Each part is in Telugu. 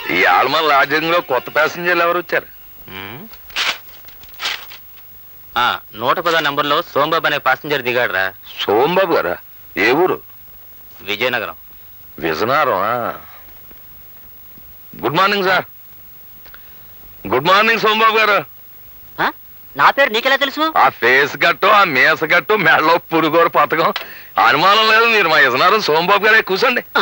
ఈ ఆల్మా లాడ్జింగ్ లో కొత్త ప్యాసింజర్లు ఎవరు వచ్చారు మ్మ్. ఆ, నూట పదో నంబర్లో సోంబాబు అనే పాసింజర్ దిగాడురా సోంబాబు గారా ఏ ఊరు Vizianagaram Vijanaram good morning sir good morning Sombabu garu ఆ? నా పేరు నీకెలా తెలుసు ఆ ఫేస్ గట్టు ఆ మీస గట్టు మెడలో పురుగోరు పథకం అనుమానం లేదు మీరు మా విజనారం సోంబాబు గారే కూర్చోండి ఆ?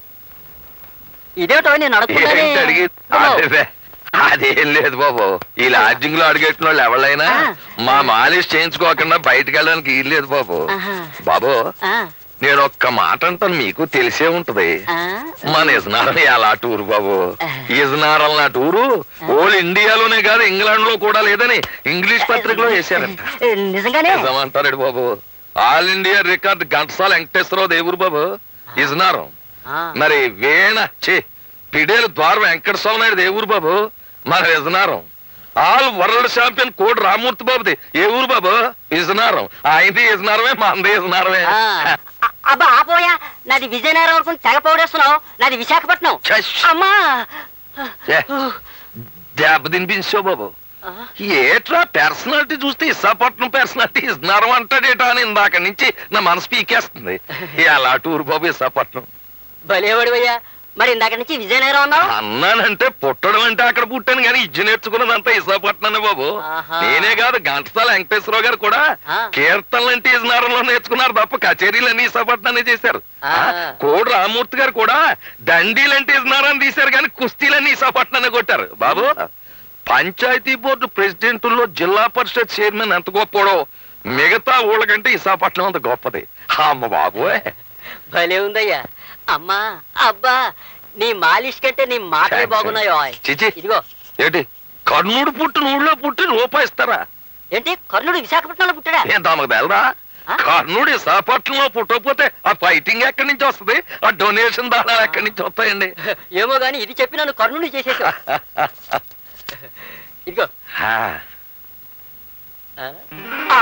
ఇదేమిటో నేను అడగకుండానే ఏంటి అడిగి అదే, అదేం లేదు బాబు ఈ లాడ్జింగ్ లో అడిగెట్టిన వాళ్ళు ఎవరైనా ఆ. మా మాలిష్ చేయించుకోకుండా బయటకు వెళ్ళడానికి వీలు లేదు బాబు ఆహా. బాబు ఆ, నేను ఒక్క మాట అంటాను మీకు తెలిసే ఉంటది ఆ, మన ఇజనారం ఎలా టూరు బాబు ఇజనారం నా టూరు ఓల్ ఇండియాలోనే కాదు ఇంగ్లాండ్ లో కూడా లేదని ఇంగ్లీష్ పత్రికలో వేశారంట ఏ, నిజంగానే నిజమంటాడు బాబు all India record Ghantasala Venkateswara Rao దేవురు బాబు ఇజనారం ఆ, మరి వేణ చే పిడేలు ద్వార వెంకట స్వామి నాయుడు ఏ ఊరు బాబు మన విజనారం ఆల్ వరల్డ్ ఛాంపియన్ కోడి రామూర్తి బాబుది ఏ ఊరు బాబు విజనారం ఆయనది విజనారమే మనది విజనారమే ఆ. అ- అబ్బా ఆపోయా నాది విజయనగరం అనుకుని తెగ పౌడేస్తున్నావు నాది విశాఖపట్నం ఛష్! అమ్మా ఛే! దెబ్బ తినిపించావు బాబు ఆ, ఏట్రా పర్సనాలిటీ చూస్తే ఇసాపట్నం పర్సనాలిటీ ఇస్తున్నారం అంటాడేటా అని ఇందాక నుంచి నా మనసు పీకేస్తుంది ఎలా టూరు బాబు ఇసాపట్నం భలేవాడివయ్యా మరి ఇందాక నుంచి విజయనగరం అన్నావు అన్నానంటే పుట్టడం అంటే అక్కడ పుట్టాను కానీ ఇజ్జు నేర్చుకున్నదంతా ఇసాపట్నమే బాబు ఆహా. నేనే కాదు ఘంటసాల వెంకటేశ్వరరావు గారు కూడా ఆ. కీర్తనలు అంటే ఇజనారంలో నేర్చుకున్నారు తప్ప కచేరీలన్నీ ఇసాపట్నానే చేశారు ఆ. ఆ, కోడి రామూర్తి గారు కూడా దండీలంటే ఇజనారాన్ని తీశారు కానీ కుస్తీలన్నీ ఇసాపట్నానే కొట్టారు బాబు పంచాయతీ బోర్డు ప్రెసిడెంట్లో జిల్లా పరిషత్ చైర్మన్ ఎంత గొప్పడో మిగతా ఊళ్ళకంటే విశాఖపట్నం అంత గొప్పది అమ్మ బాబోయ్ భలే ఉందయ్యా అమ్మా అబ్బా నీ మాలిష్ కంటే నీ మాటలే థాంక్స్. బాగున్నాయో చిచి ఇదిగో ఏంటి కర్ణుడు పుట్టిన ఊళ్ళో పుట్టి రూపాయిస్తారా ఏంటి కర్ణుడు విశాఖపట్నంలో పుట్టాడా ఏం తమకు తెలదా ఆ? కర్ణుడు విశాఖపట్నంలో పుట్టకపోతే ఆ ఫైటింగ్ ఎక్కడి నుంచి వస్తుంది ఆ డొనేషన్ దానాలు ఎక్కడి నుంచి వస్తాయండి ఏమో గాని ఇది చెప్పి నన్ను కర్ణుని చేసేసావు ఇదిగో ఆ, ఆ? ఆ?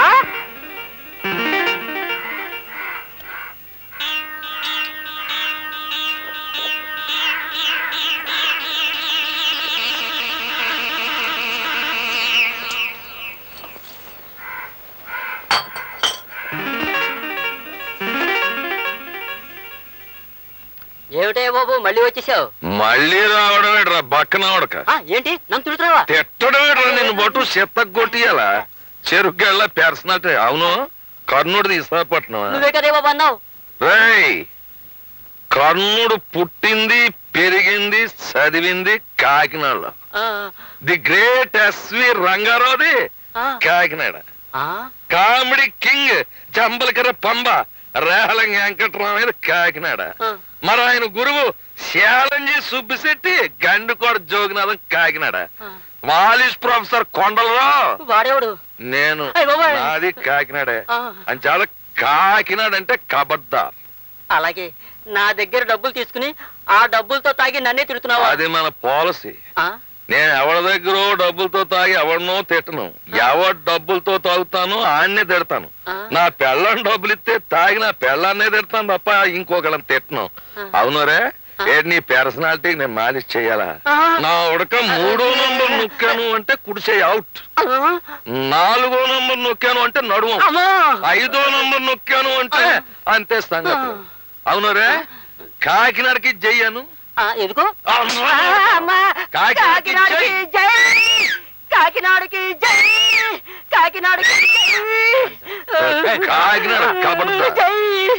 ఏమిటే బాబు మళ్ళీ వచ్చేసావు మళ్ళీ రావడం ఏంట్రా బక్కన ఉడక ఆ, ఏంటి నన్ను తిడుతున్నావా తిట్టడం ఏంట్రా నిన్ను బట్టు చెత్తకు కొట్టియాలా చెరుగ్గళ్ళ పర్సనాలిటీ అవును కర్ణుడిది విశాఖపట్నం నువ్వే కదే బాబు అన్నావు రేయ్ కర్ణుడు పుట్టింది పెరిగింది చదివింది కాకినాడలో ఆ, ది గ్రేట్ ఎస్వి రంగారావుది ఆ, కాకినాడ ఆ, కామెడీ కింగ్ జంబలకర పంబ రేహలం వెంకటరామయ్య కాకినాడ ఆ. మరి ఆయన గురువు శాలంజీ సుబ్బిశెట్టి గండుకోడ జోగినాథం కాకినాడ ఆ. మాలిష్ ప్రొఫెసర్ కొండలరావు వాడేవాడు నేను అయ్ బాబోయ్. నాది కాకినాడే ఆ. అని చాలా కాకినాడ అంటే కబడ్దార్ అలాగే నా దగ్గర డబ్బులు తీసుకుని ఆ డబ్బులతో తాగి నన్నే తిడుతున్నావా అది మన పాలసీ ఆ? నేను ఎవరి దగ్గర డబ్బులతో తాగి ఎవరినో తిట్టను ఎవరి డబ్బులతో తాగుతాను ఆన్నే తిడతాను ఆ. నా పెళ్ళని డబ్బులు ఇస్తే తాగి నా పెళ్ళాన్నే తిడతాను తప్ప ఇంకొకళ్ళని తిట్టను ఆ. అవునరే ఏంటి నీ పర్సనాలిటీ నేను మాలిష్ చెయ్యాలా ఆ. నా ఉడక మూడో నంబర్ నొక్కాను అంటే కుడిచేయి అవుట్ ఆ? నాలుగో నంబర్ నొక్కాను అంటే నడుము అమ్మా ఐదో నంబర్ నొక్కాను అంటే అంతే సంగతి ఆ. అవునరే కాకినాడకి జయ్యాను ఆ, ఎందుకు అమ్మా. ఆ, అమ్మా. కాకినాడకి కాకినాడకి జై కాకినాడకి జై కాకినాడకి జై కాకినాడ కబడ్దా. జై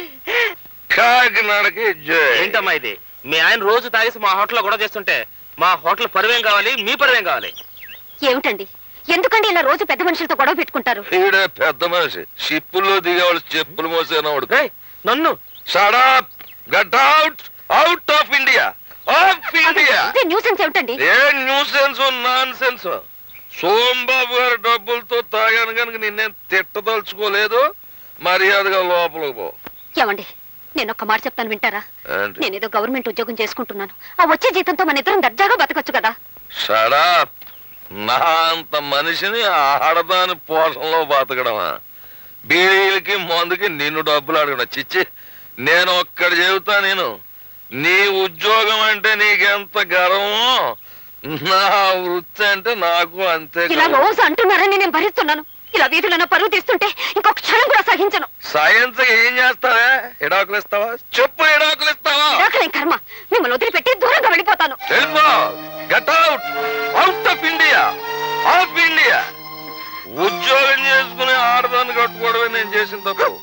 కాకినాడకి జై ఏంటమ్మా ఇది మీ ఆయన రోజు తాగేసి మా హోటల్లో గొడవ చేస్తుంటే మా హోటల్ పరువేం కావాలి మీ పరువేం కావాలి ఏమిటండి ఎందుకండి ఇలా రోజు పెద్ద మనుషులతో గొడవ పెట్టుకుంటారు ఈడే పెద్ద మనిషి షిప్పుల్లో దిగేవాళ్ళు చెప్పులు మోసేనవాడు ఏయ్, నన్ను shut up get out out of India of India ఇదే న్యూసెన్స్ ఏమిటండి ఏ న్యూసెన్స్ నాన్ సెన్స్ సోంబాబు గారి డబ్బులతో తాగాను కనుక నిన్నేం తిట్టదలుచుకోలేదు మర్యాదగా లోపలికి పో ఏమండి నేను ఒక్క మాట చెప్తాను వింటారా ఏంటి నేనేదో గవర్నమెంట్ ఉద్యోగం చేసుకుంటున్నాను ఆ వచ్చే జీతంతో మన ఇద్దరం దర్జాగా బతకొచ్చు కదా షడప్ నా అంత మనిషిని ఆడదాని పోషణలో బతకడమా బీడీలకి మందుకి నిన్ను డబ్బులు అడగడం చిచ్చి నేను ఒక్కడి చెబుతా నేను నీ ఉద్యోగం అంటే నీకెంత గర్వమో నా వృత్తి అంటే నాకు అంతే ఇలా గర్వం. రోజు అంటున్నారని నేను భరిస్తున్నాను ఇలా వీధులను పరువు తీస్తుంటే ఇంకొక క్షణం కూడా సహించను సైన్స్ ఏం చేస్తావే ఎడాకులు ఇస్తావా చెప్పు ఎడాకులు ఇస్తావా విడాకులేం కర్మ మిమ్మల్ని వదిలిపెట్టి దూరంగా వెళ్ళిపోతాను వెళ్ళిపో get out out of India of India ఉద్యోగం చేసుకుని ఆడదాన్ని కట్టుకోవడమే నేను చేసిన తప్పు